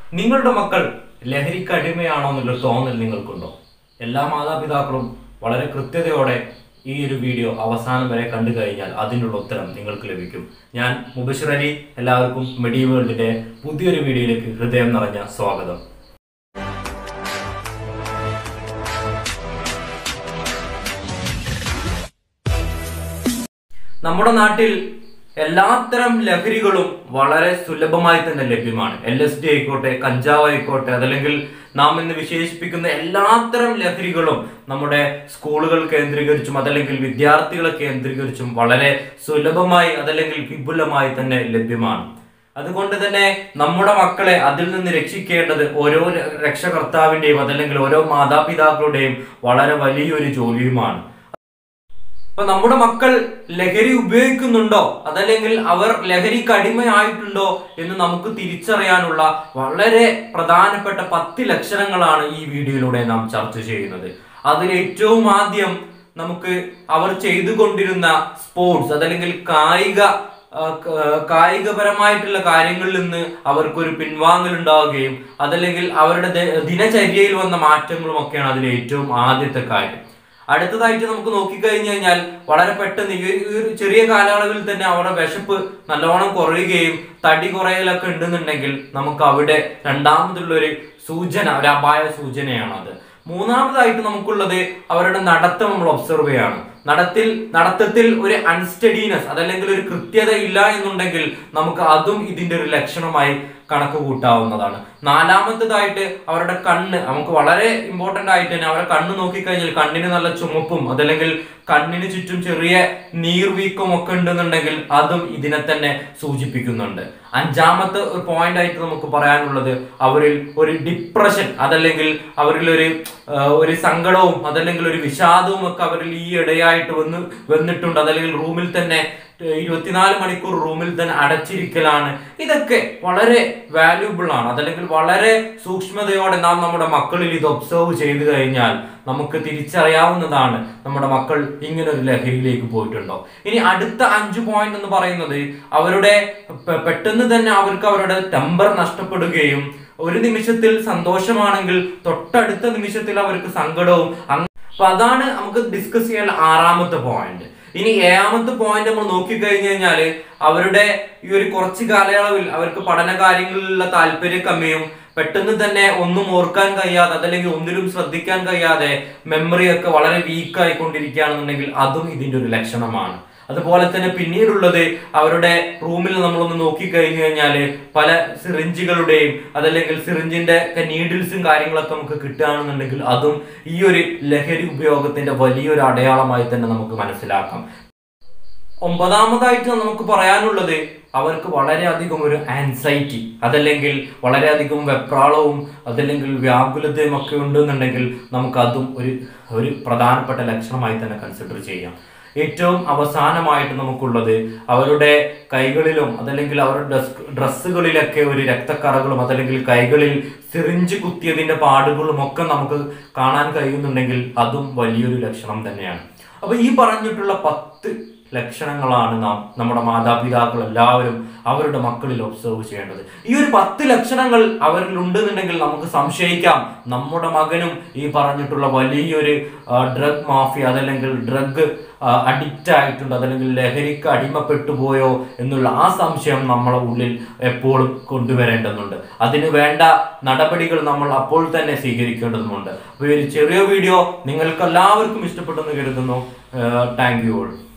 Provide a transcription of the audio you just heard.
നിങ്ങളുടെ മക്കൾ ലഹരിക്ക് അടിമയാണോ എന്നുള്ളൊരു തോന്നൽ നിങ്ങൾക്കുണ്ടോ എല്ലാ മാതാപിതാക്കളും വളരെ കൃത്യതയോടെ ഈ ഒരു വീഡിയോ അവസാനം വരെ കണ്ടു കഴിഞ്ഞാൽ അതിനുള്ള ഉത്തരം നിങ്ങൾക്ക് ലഭിക്കും ഞാൻ മുബഷിർ അലി എല്ലാവർക്കും മെഡി വേൾഡിന്റെ പുതിയൊരു വീഡിയോയിലേക്ക് ഹൃദയം നിറഞ്ഞ സ്വാഗതം നമ്മുടെ നാട്ടിൽ എല്ലാത്തരം ലഹരികളും വളരെ സുലഭമായി തന്നെ ലഭ്യമാണ് എൽ എസ് ഡി ആയിക്കോട്ടെ കഞ്ചാവ് ആയിക്കോട്ടെ അതല്ലെങ്കിൽ നാം ഇന്ന് വിശേഷിപ്പിക്കുന്ന എല്ലാത്തരം ലഹരികളും നമ്മുടെ സ്കൂളുകൾ കേന്ദ്രീകരിച്ചും അതല്ലെങ്കിൽ വിദ്യാർത്ഥികളെ കേന്ദ്രീകരിച്ചും വളരെ സുലഭമായി അതല്ലെങ്കിൽ വിപുലമായി തന്നെ ലഭ്യമാണ് അതുകൊണ്ട് തന്നെ നമ്മുടെ മക്കളെ അതിൽ നിന്ന് രക്ഷിക്കേണ്ടത് ഓരോ ര- രക്ഷകർത്താവിന്റെയും അതല്ലെങ്കിൽ ഓരോ മാതാപിതാക്കളുടെയും വളരെ വലിയൊരു ജോലിയുമാണ് അപ്പൊ നമ്മുടെ മക്കൾ ലഹരി ഉപയോഗിക്കുന്നുണ്ടോ അതല്ലെങ്കിൽ അവർ ലഹരിക്ക് അടിമയായിട്ടുണ്ടോ എന്ന് നമുക്ക് തിരിച്ചറിയാനുള്ള വളരെ പ്രധാനപ്പെട്ട പത്ത് ലക്ഷണങ്ങളാണ് ഈ വീഡിയോയിലൂടെ നാം ചർച്ച ചെയ്യുന്നത് അതിൽ ഏറ്റവും ആദ്യം നമുക്ക് അവർ ചെയ്തുകൊണ്ടിരുന്ന സ്പോർട്സ് അതല്ലെങ്കിൽ കായിക ആ, ക- കായികപരമായിട്ടുള്ള കാര്യങ്ങളിൽ നിന്ന് അവർക്കൊരു പിൻവാങ്ങൽ ഉണ്ടാവുകയും അതല്ലെങ്കിൽ അവരുടെ ദ- ദിനചര്യയിൽ വന്ന മാറ്റങ്ങളും ഒക്കെയാണ് അതിൽ ഏറ്റവും ആദ്യത്തെ കാര്യം അടുത്തതായിട്ട് നമുക്ക് നോക്കിക്കഴിഞ്ഞു കഴിഞ്ഞാൽ വളരെ പെട്ടെന്ന് ഈ ഒരു- ഈ ഒരു ചെറിയ കാലയളവിൽ തന്നെ അവരുടെ വിശപ്പ് നല്ലോണം കുറയുകയും തടി കുറയലൊക്കെ ഉണ്ടെന്നുണ്ടെങ്കിൽ നമുക്ക് അവിടെ രണ്ടാമതുള്ള ഒരു സൂചന ഒരു അപായ സൂചനയാണ് അത് മൂന്നാമതായിട്ട് നമുക്കുള്ളത് അവരുടെ നടത്തം നമ്മൾ ഒബ്സർവ് ചെയ്യാണ് നടത്തിൽ നടത്തത്തിൽ ഒരു അൺസ്റ്റഡീനെസ് അതല്ലെങ്കിൽ ഒരു കൃത്യത ഇല്ല എന്നുണ്ടെങ്കിൽ നമുക്ക് അതും ഇതിന്റെ ഒരു ലക്ഷണമായി കണക്ക് കൂട്ടാവുന്നതാണ് നാലാമത്തതായിട്ട് അവരുടെ കണ്ണ് നമുക്ക് വളരെ ഇമ്പോർട്ടന്റ് ആയിട്ട് തന്നെ അവരുടെ കണ്ണ് നോക്കിക്കഴിഞ്ഞാൽ കണ്ണിന് നല്ല ചുമപ്പും അതല്ലെങ്കിൽ കണ്ണിന് ചുറ്റും ചെറിയ നീർവീക്കം ഒക്കെ ഉണ്ടെന്നുണ്ടെങ്കിൽ അതും ഇതിനെ തന്നെ സൂചിപ്പിക്കുന്നുണ്ട് അഞ്ചാമത്തെ ഒരു പോയിന്റ് ആയിട്ട് നമുക്ക് പറയാനുള്ളത് അവരിൽ ഒരു ഡിപ്രഷൻ അതല്ലെങ്കിൽ അവരിൽ ഒരു ആ, ഒരു സങ്കടവും അതല്ലെങ്കിൽ ഒരു വിഷാദവും ഒക്കെ അവരിൽ ഈ ഇടയായിട്ട് വന്ന് വന്നിട്ടുണ്ട് അതല്ലെങ്കിൽ റൂമിൽ തന്നെ ഏഹ്, ഇരുപത്തിനാല് മണിക്കൂർ റൂമിൽ തന്നെ അടച്ചിരിക്കലാണ് ഇതൊക്കെ വളരെ വാല്യൂബിൾ ആണ് അതല്ലെങ്കിൽ വളരെ സൂക്ഷ്മതയോടെ നാം നമ്മുടെ മക്കളിൽ ഇത് ഒബ്സർവ് ചെയ്തു കഴിഞ്ഞാൽ നമുക്ക് തിരിച്ചറിയാവുന്നതാണ് നമ്മുടെ മക്കൾ ഇങ്ങനെ ഒരു ലഹരിയിലേക്ക് പോയിട്ടുണ്ടോ ഇനി അടുത്ത അഞ്ച് പോയിന്റ് എന്ന് പറയുന്നത് അവരുടെ പെ- പെട്ടെന്ന് തന്നെ അവർക്ക് അവരുടെ ടെമ്പർ നഷ്ടപ്പെടുകയും ഒരു നിമിഷത്തിൽ സന്തോഷമാണെങ്കിൽ തൊട്ടടുത്ത നിമിഷത്തിൽ അവർക്ക് സങ്കടവും അങ്ങ- അപ്പൊ അതാണ് നമുക്ക് ഡിസ്കസ് ചെയ്യാൻ ആറാമത്തെ പോയിന്റ് ഇനി ഏഴാമത്തെ പോയിന്റ് നമ്മൾ നോക്കിക്കഴിഞ്ഞു കഴിഞ്ഞാല് അവരുടെ ഈ ഒരു കുറച്ച് കാലയളവിൽ അവർക്ക് പഠന കാര്യങ്ങളിലുള്ള താല്പര്യ കമ്മിയും പെട്ടെന്ന് തന്നെ ഒന്നും ഓർക്കാൻ കഴിയാതെ അതല്ലെങ്കിൽ ഒന്നിലും ശ്രദ്ധിക്കാൻ കഴിയാതെ മെമ്മറി ഒക്കെ വളരെ വീക്ക് ആയിക്കൊണ്ടിരിക്കുകയാണെന്നുണ്ടെങ്കിൽ അതും ഇതിന്റെ ഒരു ലക്ഷണമാണ് അതുപോലെ തന്നെ പിന്നീടുള്ളത് അവരുടെ റൂമിൽ നമ്മളൊന്ന് നോക്കിക്കഴിഞ്ഞു കഴിഞ്ഞാൽ പല സിറിഞ്ചുകളുടെയും അതല്ലെങ്കിൽ സിറിഞ്ചിന്റെ നീഡിൽസും കാര്യങ്ങളൊക്കെ നമുക്ക് കിട്ടുകയാണെന്നുണ്ടെങ്കിൽ അതും ഈ ഒരു ലഹരി ഉപയോഗത്തിന്റെ വലിയൊരു അടയാളമായി തന്നെ നമുക്ക് മനസ്സിലാക്കാം ഒമ്പതാമതായിട്ട് നമുക്ക് പറയാനുള്ളത് അവർക്ക് വളരെയധികം ഒരു ആൻസൈറ്റി അതല്ലെങ്കിൽ വളരെയധികം വെപ്രാളവും അതല്ലെങ്കിൽ വ്യാകുലതയും ഒക്കെ ഉണ്ടെന്നുണ്ടെങ്കിൽ നമുക്ക് അതും ഒരു ഒരു പ്രധാനപ്പെട്ട ലക്ഷണമായി തന്നെ കൺസിഡർ ചെയ്യാം ഏറ്റവും അവസാനമായിട്ട് നമുക്കുള്ളത് അവരുടെ കൈകളിലും അതല്ലെങ്കിൽ അവരുടെ ഡ്രസ് ഡ്രസ്സുകളിലൊക്കെ ഒരു രക്തക്കറകളും അതല്ലെങ്കിൽ കൈകളിൽ സിറിഞ്ച് കുത്തിയതിന്റെ പാടുകളും ഒക്കെ നമുക്ക് കാണാൻ കഴിയുന്നുണ്ടെങ്കിൽ അതും വലിയൊരു ലക്ഷണം തന്നെയാണ് അപ്പൊ ഈ പറഞ്ഞിട്ടുള്ള പത്ത് ലക്ഷണങ്ങളാണ് നാം നമ്മുടെ മാതാപിതാക്കൾ എല്ലാവരും അവരുടെ മക്കളിൽ ഒബ്സർവ് ചെയ്യേണ്ടത് ഈ ഒരു പത്ത് ലക്ഷണങ്ങൾ അവരിൽ ഉണ്ടെന്നുണ്ടെങ്കിൽ നമുക്ക് സംശയിക്കാം നമ്മുടെ മകനും ഈ പറഞ്ഞിട്ടുള്ള വലിയൊരു ഡ്രഗ് മാഫിയ അതല്ലെങ്കിൽ ഡ്രഗ് അഡിക്റ്റ് ആയിട്ടുണ്ട് അതല്ലെങ്കിൽ ലഹരിക്ക് അടിമപ്പെട്ടു പോയോ എന്നുള്ള ആ സംശയം നമ്മളെ ഉള്ളിൽ എപ്പോഴും കൊണ്ടുവരേണ്ടതുണ്ട് അതിന് വേണ്ട നടപടികൾ നമ്മൾ അപ്പോൾ തന്നെ സ്വീകരിക്കേണ്ടതുണ്ട് അപ്പോൾ ഈ ഒരു ചെറിയ വീഡിയോ നിങ്ങൾക്ക് എല്ലാവർക്കും ഇഷ്ടപ്പെട്ടെന്ന് കരുതുന്നു താങ്ക് യു ഓൾ